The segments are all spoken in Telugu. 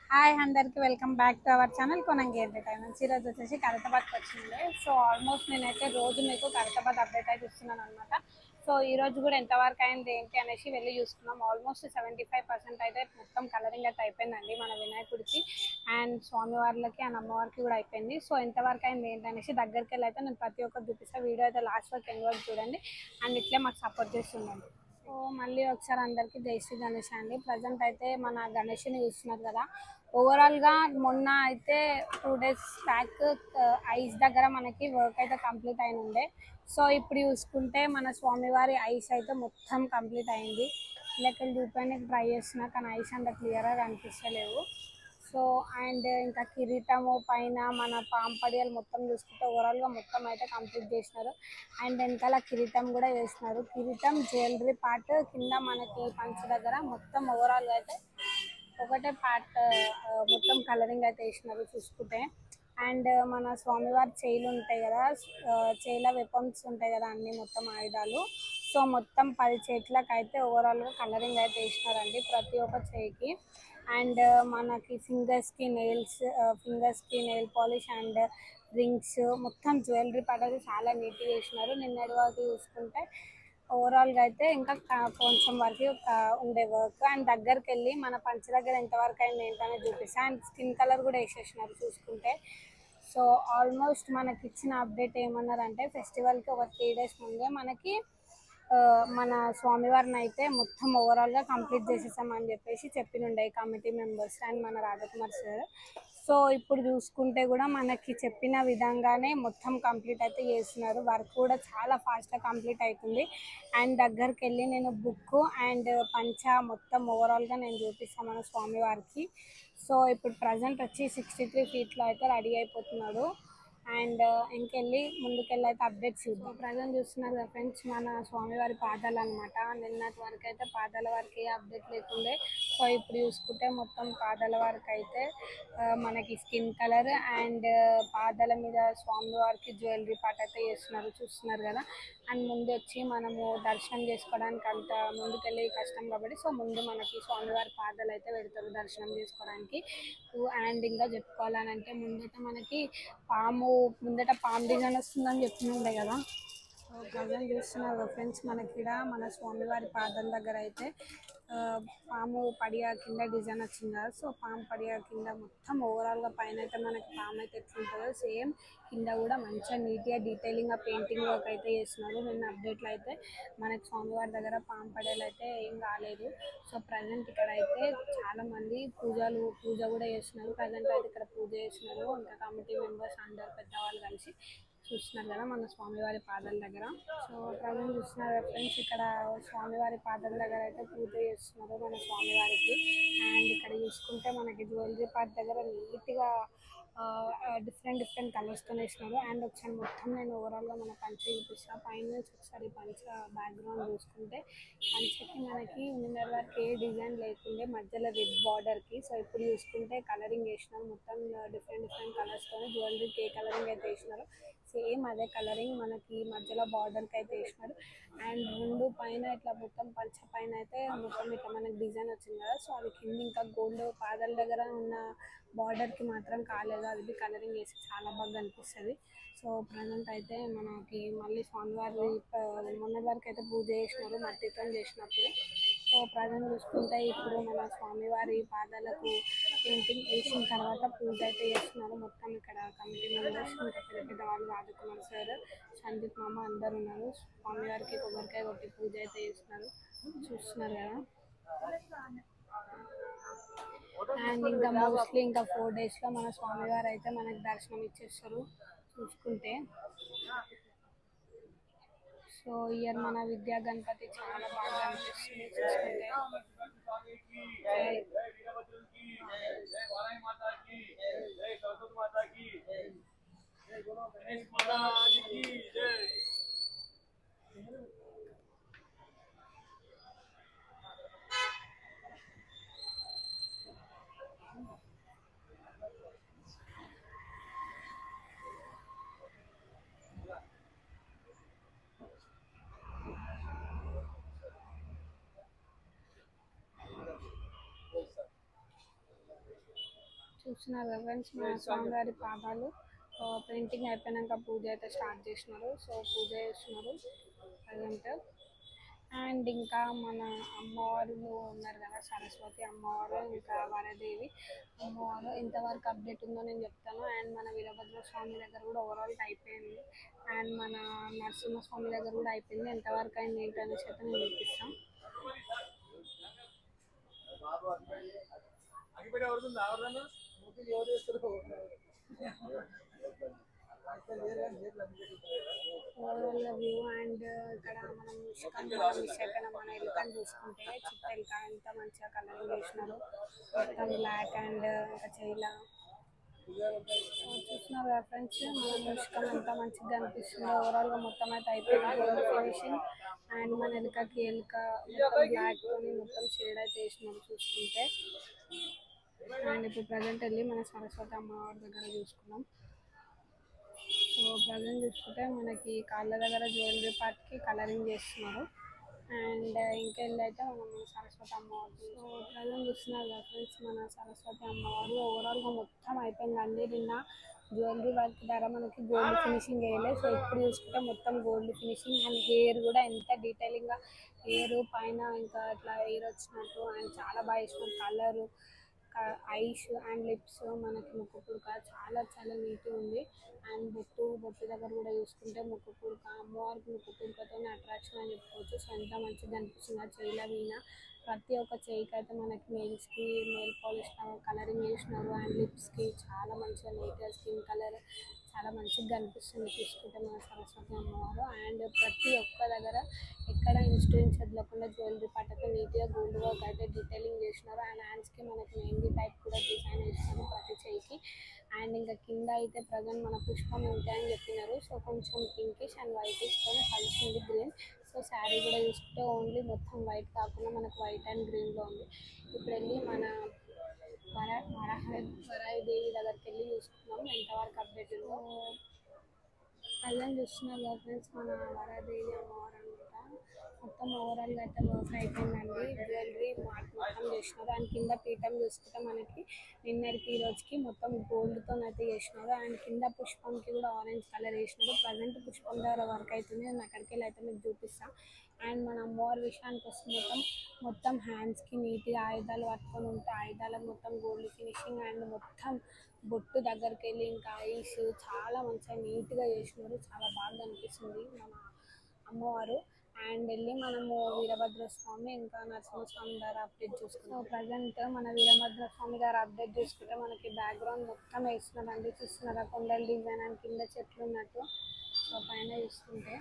హాయ్ అందరికి welcome back to our channel Konangi entertainments ఈరోజు వచ్చేసి ఖైరతాబాద్కి వచ్చింది సో ఆల్మోస్ట్ నేనైతే రోజు మీకు ఖైరతాబాద్ అప్డేట్ అయితే ఇస్తున్నాను అనమాట సో ఈ రోజు కూడా ఎంతవరకు అయింది ఏంటి అనేసి వెళ్ళి చూసుకున్నాం ఆల్మోస్ట్ సెవెంటీ ఫైవ్ పర్సెంట్ అయితే మొత్తం కలరింగ్ అయితే అయిపోయిందండి మన వినాయకుడికి అండ్ స్వామివార్లకి అండ్ అమ్మవారికి కూడా అయిపోయింది సో ఎంతవరకు అయింది ఏంటి అనేసి దగ్గరికి వెళ్ళి అయితే నేను ప్రతి ఒక్కరు చూపిస్తాను వీడియో అయితే లాస్ట్ వరకు ఎండ్ వరకు చూడండి అండ్ ఇట్లే మాకు సపోర్ట్ చేస్తుండండి సో మళ్ళీ ఒకసారి అందరికీ జై శ్రీ గణేష్ అండి ప్రజెంట్ అయితే మన గణేష్ని చూస్తున్నారు కదా ఓవరాల్గా మొన్న అయితే టూ డేస్ బ్యాక్ ఐస్ దగ్గర మనకి వర్క్ అయితే కంప్లీట్ అయిన ఉండే సో ఇప్పుడు చూసుకుంటే మన స్వామివారి ఐస్ అయితే మొత్తం కంప్లీట్ అయింది లెక్క చూపడానికి ట్రై చేస్తున్నా కానీ ఐస్ అంత క్లియర్గా కనిపిస్తలేవు సో అండ్ ఇంకా కిరీటము పైన మన పాంపడియాలు మొత్తం చూసుకుంటే ఓవరాల్గా మొత్తం అయితే కంప్లీట్ చేసినారు అండ్ వెనకాల కిరీటం కూడా వేసినారు కిరీటం జ్యువెలరీ పార్ట్ కింద మనకి పంచ దగ్గర మొత్తం ఓవరాల్గా అయితే ఒకటే పార్ట్ మొత్తం కలరింగ్ అయితే వేసినారు చూసుకుంటే అండ్ మన స్వామివారి చేయిలు ఉంటాయి కదా చేయిల వెపన్స్ ఉంటాయి కదా అన్ని మొత్తం ఆయుధాలు సో మొత్తం పది చేతులకు అయితే ఓవరాల్గా కలరింగ్ అయితే వేసినారండి ప్రతి ఒక్క చేయికి అండ్ మనకి ఫింగర్స్కి నెయిల్స్ ఫింగర్స్కి నెయిల్ పాలిష్ అండ్ రింగ్స్ మొత్తం జ్యువెలరీ పార్ట్ అయితే చాలా నీట్గా వేసినారు నిన్నటి వరకు చూసుకుంటే ఓవరాల్గా అయితే ఇంకా క- కొంచెం వరకు క- ఉండే వర్క్ అండ్ దగ్గరికి వెళ్ళి మన పంచ దగ్గర ఎంతవరకు అయింది ఏంటనేది చూపిస్తా అండ్ స్కిన్ కలర్ కూడా వేసేసినారు చూసుకుంటే సో ఆల్మోస్ట్ మనకి ఇచ్చిన అప్డేట్ ఏమన్నారంటే ఫెస్టివల్కి ఒక త్రీ డేస్ ముందే మనకి ఆ, మన స్వామివారిని అయితే మొత్తం ఓవరాల్గా కంప్లీట్ చేసేసామని చెప్పేసి చెప్పినుండే కమిటీ మెంబర్స్ అండ్ మన రాజకుమార్ సార్ సో ఇప్పుడు చూసుకుంటే కూడా మనకి చెప్పిన విధంగానే మొత్తం కంప్లీట్ అయితే చేస్తున్నారు వర్క్ కూడా చాలా ఫాస్ట్గా కంప్లీట్ అవుతుంది అండ్ దగ్గరికి వెళ్ళి నేను బుక్ అండ్ పంచ మొత్తం ఓవరాల్గా నేను చూపిస్తాను మన స్వామివారికి సో ఇప్పుడు ప్రజెంట్ వచ్చి సిక్స్టీ త్రీ ఫీట్లో అయితే రెడీ అయిపోతున్నాడు అండ్ ఇంకెళ్ళి ముందుకెళ్ళి అయితే అప్డేట్స్ చూద్దాం ప్రజెంట్ చూస్తున్నారు కదా ఫ్రెండ్స్ మన స్వామివారి పాదాలు అనమాట నిన్నటి వరకు అయితే పాదాల వరకు అప్డేట్ లేకుండే సో ఇప్పుడు చూసుకుంటే మొత్తం పాదాల వరకు అయితే ఆ, మనకి స్కిన్ కలర్ అండ్ పాదాల మీద స్వామివారికి జ్యువెలరీ పాట అయితే చేస్తున్నారు చూస్తున్నారు కదా అండ్ ముందు వచ్చి మనము దర్శనం చేసుకోవడానికి అంత ముందుకెళ్ళి కష్టం కాబట్టి సో ముందు మనకి స్వామివారి పాదాలు అయితే పెడతారు దర్శనం చేసుకోవడానికి అండ్ ఇంకా చెప్పుకోవాలని అంటే ముందట మనకి పాము ముందట పాము డిజైన్ వస్తుందని చెప్తుండే కదా సో ప్రజెంట్ చూస్తున్నారు కదా ఫ్రెండ్స్ మనకి ఇక్కడ మన స్వామివారి పాదాల దగ్గర అయితే ఆ, పాము పడియా కింద డిజైన్ వచ్చింది కదా సో పాము పడియా కింద మొత్తం ఓవరాల్గా పైన అయితే మనకి పాము అయితే ఎట్లుంటుందో సేమ్ కింద కూడా మంచిగా నీట్గా డీటెయిలింగ్గా పెయింటింగ్ వర్క్ అయితే చేస్తున్నారు నిన్న అప్డేట్లో అయితే మనకి స్వామివారి దగ్గర పాము పడేలు అయితే ఏం కాలేదు సో ప్రజెంట్ ఇక్కడ అయితే చాలా మంది పూజలు పూజ కూడా చేస్తున్నారు ప్రజెంట్ అయితే ఇక్కడ పూజ చేస్తున్నారు ఇంకా కమిటీ మెంబర్స్ అందరు పెద్దవాళ్ళు కలిసి చూస్తున్నారు కదా మన స్వామివారి పాదాల దగ్గర సో ప్రజెంట్ చూస్తున్నారు ఫ్రెండ్స్ ఇక్కడ స్వామివారి పాదాల దగ్గర అయితే పూజ చేస్తున్నారు మన స్వామివారికి అండ్ ఇక్కడ చూసుకుంటే మనకి జ్యువెలరీ పార్ట్ దగ్గర నీట్గా డిఫరెంట్ డిఫరెంట్ కలర్స్తో వేసినారు అండ్ ఒకసారి మొత్తం నేను ఓవరాల్గా మన పంచ చూపిస్తాను పైన నుంచి ఒకసారి పంచ బ్యాక్గ్రౌండ్ చూసుకుంటే పంచకి మనకి నిన్నటి వరకు ఏ డిజైన్ లేకుండే మధ్యలో రెడ్ బార్డర్కి సో ఇప్పుడు చూసుకుంటే కలరింగ్ వేసినారు మొత్తం డిఫరెంట్ డిఫరెంట్ కలర్స్తో జ్యువెలరీకి ఏ కలరింగ్ అయితే వేసినారు సేమ్ అదే కలరింగ్ మనకి మధ్యలో బార్డర్కి అయితే వేసినారు అండ్ రెండు పైన ఇట్లా మొత్తం పంచ పైన అయితే మొత్తం ఇట్లా మనకి డిజైన్ వచ్చింది కదా సో అది కింద ఇంకా గోల్డ్ పాదాల దగ్గర ఉన్న బార్డర్కి మాత్రం కాలేదు అది కలరింగ్ వేసి చాలా బాగా అనిపిస్తుంది సో ప్రజెంట్ అయితే మనకి మళ్ళీ స్వామివారి ఆ, మొన్న వరకు అయితే పూజ చేసినారు మట్టితో చేసినప్పుడు సో ప్రజెంట్ చూసుకుంటే ఇప్పుడు మన స్వామివారి పాదాలకు పెయింటింగ్ వేసిన తర్వాత పూజ అయితే చేస్తున్నారు మొత్తం ఇక్కడ కమిటీ మెంబర్స్ ఇంకా పెద్ద పెద్ద వాళ్ళు రాజకుమార్ సార్ సందీప్ మామ అందరు ఉన్నారు స్వామివారికి కొబ్బరికాయ కొట్టి పూజ అయితే చేస్తున్నారు చూస్తున్నారు కదా అండ్ ఇంకా మోస్ట్లీ ఇంకా ఫోర్ డేస్లో మన స్వామివారు అయితే మనకి దర్శనం ఇచ్చేస్తారు చూసుకుంటే సో ఇయర్ మన విద్యా గణపతి చాలా బాగా అనిపిస్తుంది చూసుకుంటే చూస్తున్నారు కదా ఫ్రెండ్స్ మన స్వామివారి పాదాలు పెయింటింగ్ అయిపోయినాక పూజ అయితే స్టార్ట్ చేసినారు సో పూజ చేస్తున్నారు ప్రజెంట్ అండ్ ఇంకా మన అమ్మవారు ఉన్నారు కదా సరస్వతి అమ్మవారు ఇంకా వరదేవి అమ్మవారు ఎంతవరకు అప్డేట్ ఉందో నేను చెప్తాను అండ్ మన వీరభద్ర స్వామి దగ్గర కూడా ఓవరాల్ అయిపోయింది అండ్ మన నరసింహ స్వామి దగ్గర కూడా అయిపోయింది ఎంతవరకు అయింది ఏంటి అనేసి అయితే నేను చూపిస్తాను ఓవరాల్ వ్యూ అండ్ ఇక్కడ మనం ఇసుకని మిస్ అయిపోయిన మన ఎలుకని చూసుకుంటే చిట్ట ఎలుక ఎంత మంచిగా కలరింగ్ చేసినారు మొత్తం బ్లాక్ అండ్ ఇంకా చైలా చూస్తున్నారు కదా ఫ్రెండ్స్ మనం ఇసుకం ఎంత మంచిగా కనిపిస్తుంది ఓవరాల్ గా మొత్తం అయితే అయిపోయింది ఫినిషింగ్ అండ్ మన ఎలుకకి ఎలుక మొత్తం బ్లాక్ తోని మొత్తం షేడ్ అయితే వేసినారు చూసుకుంటే అండ్ ఇప్పుడు ప్రజెంట్ వెళ్ళి మన సరస్వతి అమ్మవారి దగ్గర చూసుకున్నాం సో ప్రజెంట్ చూసుకుంటే మనకి కాళ్ళ దగ్గర జ్యువెలరీ పార్ట్కి కలరింగ్ చేస్తున్నారు అండ్ ఇంకెళ్ళి అయితే మనం మన సరస్వతి అమ్మవారు సో ప్రజెంట్ చూస్తున్నారు కదా ఫ్రెండ్స్ మన సరస్వతి అమ్మవారు ఓవరాల్గా మొత్తం అయిపోయిందండి నిన్న జ్యువెలరీ వర్క్ ద్వారా మనకి గోల్డ్ ఫినిషింగ్ వేయలేదు సో ఇప్పుడు చూసుకుంటే మొత్తం గోల్డ్ ఫినిషింగ్ అండ్ హెయిర్ కూడా ఎంత డీటెయిలింగ్గా హెయిర్ పైన ఇంకా ఇట్లా హెయిర్ వచ్చినట్టు అండ్ చాలా బాగా ఇష్టం కలరు ఐస్ అండ్ లిప్స్ మనకి ముక్కు పుడక చాలా చాలా నీట్గా ఉంది అండ్ బొట్టు బొట్టు దగ్గర కూడా చూసుకుంటే ముక్కు పుడక అమ్మవారికి ముక్కు పుడకతో అట్రాక్షన్ అని చెప్పుకోవచ్చు సో ఎంత మంచిగా అనిపిస్తుంది ఆ చెయ్యిల వీణ ప్రతి ఒక్క చెయ్యికి అయితే మనకి నెయిల్స్కి నెయిల్ పాలిష్ కలరింగ్ వేసినారు అండ్ లిప్స్కి చాలా మంచిగా నీట్గా స్కిన్ కలర్ చాలా మంచిగా కనిపిస్తుంది చూసుకుంటే మన సరస్వతి అమ్మవారు అండ్ ప్రతి ఒక్క దగ్గర ఎక్కడ ఇన్స్టూరెన్స్ వదలకుండా జ్యువెలరీ పట్టక నీట్గా గోల్డ్ వర్క్ అయితే డీటెయిలింగ్ చేసినారు అండ్ హ్యాండ్స్కి మనకి మెహందీ టైప్ కూడా డిజైన్ చేసినారు ప్రతి చెయ్యికి అండ్ ఇంకా కింద అయితే ప్రజెంట్ మన పుష్పం ఉంటాయని చెప్పినారు సో కొంచెం పింకిష్ అండ్ వైటిష్తో కలిసింది గ్రీన్ సో శారీ కూడా చూసుకుంటే ఓన్లీ మొత్తం వైట్ కాకుండా మనకు వైట్ అండ్ గ్రీన్లో ఉంది ఇప్పుడు వెళ్ళి మన వర వరాహ వరాయి దేవి దగ్గరికి వెళ్ళి చూసుకున్నాం ఎంతవరకు అప్డేట్ ఉందో ప్రజెంట్ చూస్తున్నారు కదా ఫ్రెండ్స్ మన వరాదేవి అమ్మవారు అనమాట మొత్తం ఓవరాల్గా అయితే వర్క్ అయిపోయిందండి జ్యువెలరీ మార్క్ మొత్తం చేసినారు అండ్ కింద పీఠం చూసుకుంటే మనకి నిన్నటికి ఈ రోజుకి మొత్తం గోల్డ్తో అయితే చేసినారు అండ్ కింద పుష్పంకి కూడా ఆరెంజ్ కలర్ వేసినారు ప్రజెంట్ పుష్పం దగ్గర వర్క్ అవుతుంది నేను అక్కడికి వెళ్ళి అయితే మీకు చూపిస్తాను అండ్ మన అమ్మవారి విషయానికి వస్తే మొత్తం మొత్తం హ్యాండ్స్కి నీట్గా ఆయుధాలు పట్టుకొని ఉంటే ఆయుధాలకు మొత్తం గోల్డ్ ఫినిషింగ్ అండ్ మొత్తం బొట్టు దగ్గరికి వెళ్ళి ఇంకా ఐస్ చాలా మంచిగా నీట్గా చేసినారు చాలా బాగా అనిపిస్తుంది మన అమ్మవారు అండ్ వెళ్ళి మనము వీరభద్ర స్వామి ఇంకా నరసింహస్వామి గారు అప్డేట్ చూసుకున్నాం ప్రజెంట్ మన వీరభద్ర స్వామి గారు అప్డేట్ చూసుకుంటే మనకి బ్యాక్గ్రౌండ్ మొత్తం వేస్తున్నారండి చూస్తున్నారా కొండల డిజైన్ అండ్ కింద చెట్లు ఉన్నట్టు సో పైన చూసుకుంటే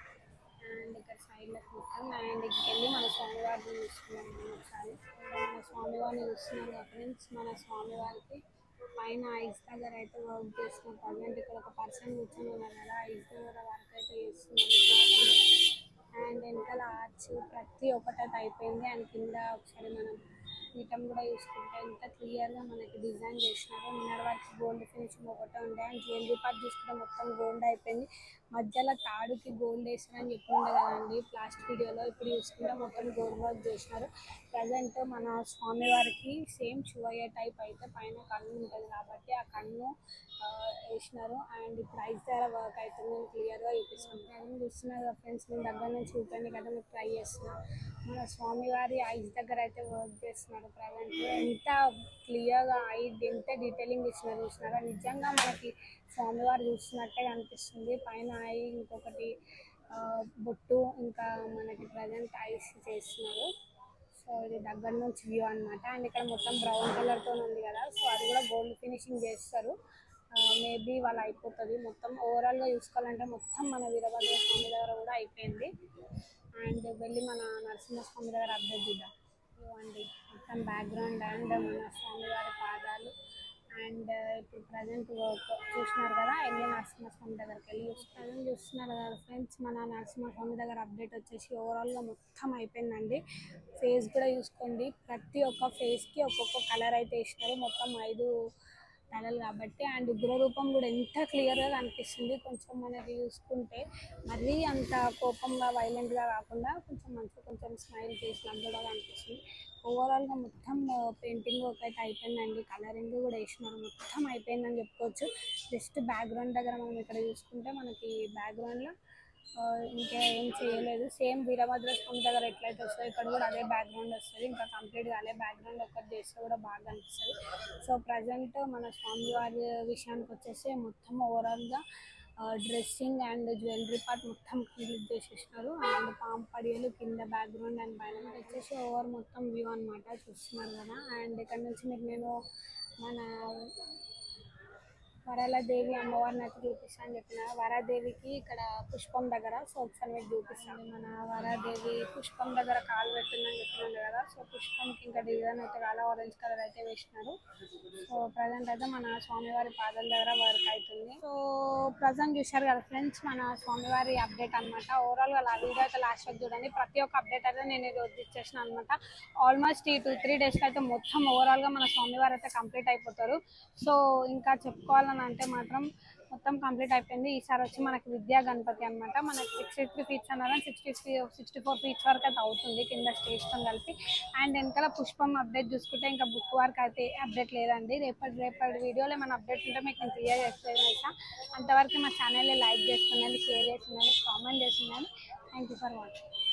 అండ్ ఇక్కడ సైడ్లకు మొత్తం అండ్ ఇక్కడికి మన స్వామివారిని చూస్తున్నాం మనం ఒకసారి మన స్వామివారిని చూస్తున్నాం కదా ఫ్రెండ్స్ మన స్వామివారికి పైన ఐస్ దగ్గర అయితే వర్క్ చేస్తున్నాం ప్రజెంట్ ఇక్కడ ఒక పర్సన్ కూర్చొని ఉన్నారు కదా ఐస్ దగ్గర వర్క్ అయితే చేస్తున్నారు అండ్ వెనకాల ఆర్చ్ ప్రతి ఒక్కటి అయితే అయిపోయింది అండ్ కింద ఒకసారి మనం పీఠం కూడా చూసుకుంటే ఎంత క్లియర్గా మనకి డిజైన్ చేసినారు నిన్నటి వరకు గోల్డ్ ఫినిషింగ్ ఒకటే ఉండే అండ్ జ్యువెలరీ పార్ట్ చూసుకుంటే మొత్తం గోల్డ్ అయిపోయింది మధ్యలో తాడుకి గోల్డ్ వేసారని చెప్పిండే కదండి లాస్ట్ వీడియోలో ఇప్పుడు చూసుకుంటే మొత్తం గోల్డ్ వర్క్ చేసినారు ప్రజెంట్ మన స్వామివారికి సేమ్ శివయ్య టైప్ అయితే పైన కన్ను ఉంటుంది కాబట్టి ఆ కన్ను ఆ, వేసినారు అండ్ ఇప్పుడు ఐస్ దగ్గర వర్క్ అవుతుంది నేను క్లియర్గా చూపిస్తాను నేను చూస్తున్నారు కదా ఫ్రెండ్స్ నేను దగ్గర నుంచి చూపండి కదా మీకు ట్రై చేస్తున్నా మన స్వామివారి ఐస్ దగ్గర అయితే వర్క్ చేస్తున్నారు ప్రజెంట్ ఎంత క్లియర్గా ఐ ఎంత డీటెయిలింగ్ ఇచ్చినారు చూసినారా నిజంగా మనకి స్వామివారు చూస్తున్నట్టే కనిపిస్తుంది పైన ఐ ఇంకొకటి ఆ, బొట్టు ఇంకా మనకి ప్రజెంట్ ఐస్ చేస్తున్నారు సో ఇది దగ్గర నుంచి వ్యూ అన్నమాట అండ్ ఇక్కడ మొత్తం బ్రౌన్ కలర్తో ఉంది కదా సో అది కూడా గోల్డ్ ఫినిషింగ్ చేస్తారు మేబీ వాళ్ళు అయిపోతుంది మొత్తం ఓవరాల్గా చూసుకోవాలంటే మొత్తం మన వీరభద్ర స్వామి దగ్గర కూడా అయిపోయింది అండ్ వెళ్ళి మన నరసింహస్వామి దగ్గర అప్డేట్ చూద్దాం ఇవ్వండి మొత్తం బ్యాక్గ్రౌండ్ అండ్ మన స్వామివారి పాదాలు అండ్ ఇప్పుడు ప్రజెంట్ వర్క్ చూసినారు కదా వెళ్ళి నరసింహస్వామి దగ్గరికి వెళ్ళి ప్రజెంట్ చూస్తున్నారు కదా ఫ్రెండ్స్ మన నరసింహస్వామి దగ్గర అప్డేట్ వచ్చేసి ఓవరాల్గా మొత్తం అయిపోయిందండి ఫేస్ కూడా చూసుకోండి ప్రతి ఒక్క ఫేస్కి ఒక్కొక్క కలర్ అయితే వేసినారు మొత్తం ఐదు తలలు కాబట్టి అండ్ ఉగ్ర రూపం కూడా ఎంత క్లియర్గా కనిపిస్తుంది కొంచెం మనకి చూసుకుంటే మరీ అంత కోపంగా వైలెంట్గా కాకుండా కొంచెం మంచిగా కొంచెం స్మైల్ చేసినట్టు కూడా కనిపిస్తుంది ఓవరాల్గా మొత్తం పెయింటింగ్ వర్క్ అయితే అయిపోయిందండి కలరింగ్ కూడా వేసినారు మొత్తం అయిపోయిందని చెప్పుకోవచ్చు జస్ట్ బ్యాక్గ్రౌండ్ దగ్గర మనం ఇక్కడ చూసుకుంటే మనకి బ్యాక్గ్రౌండ్లో ఇంకా ఏం చేయలేదు సేమ్ వీరభద్ర స్వామి దగ్గర ఎట్లయితే వస్తుందో ఇక్కడ కూడా అదే బ్యాక్గ్రౌండ్ వస్తుంది ఇంకా కంప్లీట్గా అదే బ్యాక్గ్రౌండ్ ఒకటి చేస్తే కూడా బాగా అనిపిస్తుంది సో ప్రజెంట్ మన స్వామివారి విషయానికి వచ్చేసి మొత్తం ఓవరాల్గా డ్రెస్సింగ్ అండ్ జ్యువెలరీ పార్ట్ మొత్తం కంప్లీట్ చేసేసినారు అండ్ పాంపడియలు కింద బ్యాక్గ్రౌండ్ అండ్ పైన వచ్చేసి ఓవర్ మొత్తం వ్యూ అన్నమాట చూస్తున్నారు కదా అండ్ ఇక్కడ నుంచి మీకు నేను మన వరాలదేవి అమ్మవారిని అయితే చూపిస్తాను చెప్పిన వరాదేవికి ఇక్కడ పుష్పం దగ్గర సో ఒకసారి మీకు చూపిస్తాను మన వరాదేవి పుష్పం దగ్గర కాలు పెట్టిందని చెప్పినాను కదా సో పుష్పంకి ఇంకా డిజైన్ అయితే చాలా ఆరెంజ్ కలర్ అయితే వేసినారు సో ప్రజెంట్ అయితే మన స్వామివారి పాదాల దగ్గర వర్క్ అవుతుంది సో ప్రజెంట్ చూశారు కదా ఫ్రెండ్స్ మన స్వామివారి అప్డేట్ అనమాట ఓవరాల్ గా వీడియో అయితే లాస్ట్ వరకు చూడండి ప్రతి ఒక్క అప్డేట్ అయితే నేను ఈరోజు ఇచ్చేసిన అనమాట ఆల్మోస్ట్ ఈ టూ త్రీ డేస్కి అయితే మొత్తం ఓవరాల్ గా మన స్వామివారు అయితే కంప్లీట్ అయిపోతారు సో ఇంకా చెప్పుకోవాలని అంటే మాత్రం మొత్తం కంప్లీట్ అయిపోయింది ఈసారి వచ్చి మనకి విద్యా గణపతి అనమాట మనకి సిక్స్టీ త్రీ ఫీట్స్ అన్నారు sixty three sixty four feets వరకు అయితే అవుతుంది కింద స్టేజ్తో కలిపి అండ్ వెనకాల పుష్పం అప్డేట్ చూసుకుంటే ఇంకా బుక్ వరకు అయితే అప్డేట్ లేదండి రేపటి రేపటి వీడియోలో ఏమైనా అప్డేట్ ఉంటే మీకు నేను క్లియర్ ఎక్స్ప్లెయిన్ చేస్తాను అంతవరకు మా ఛానల్ని లైక్ చేస్తున్నాను షేర్ చేస్తున్నాను కామెంట్ చేస్తున్నాను థ్యాంక్ యూ ఫర్ వాచింగ్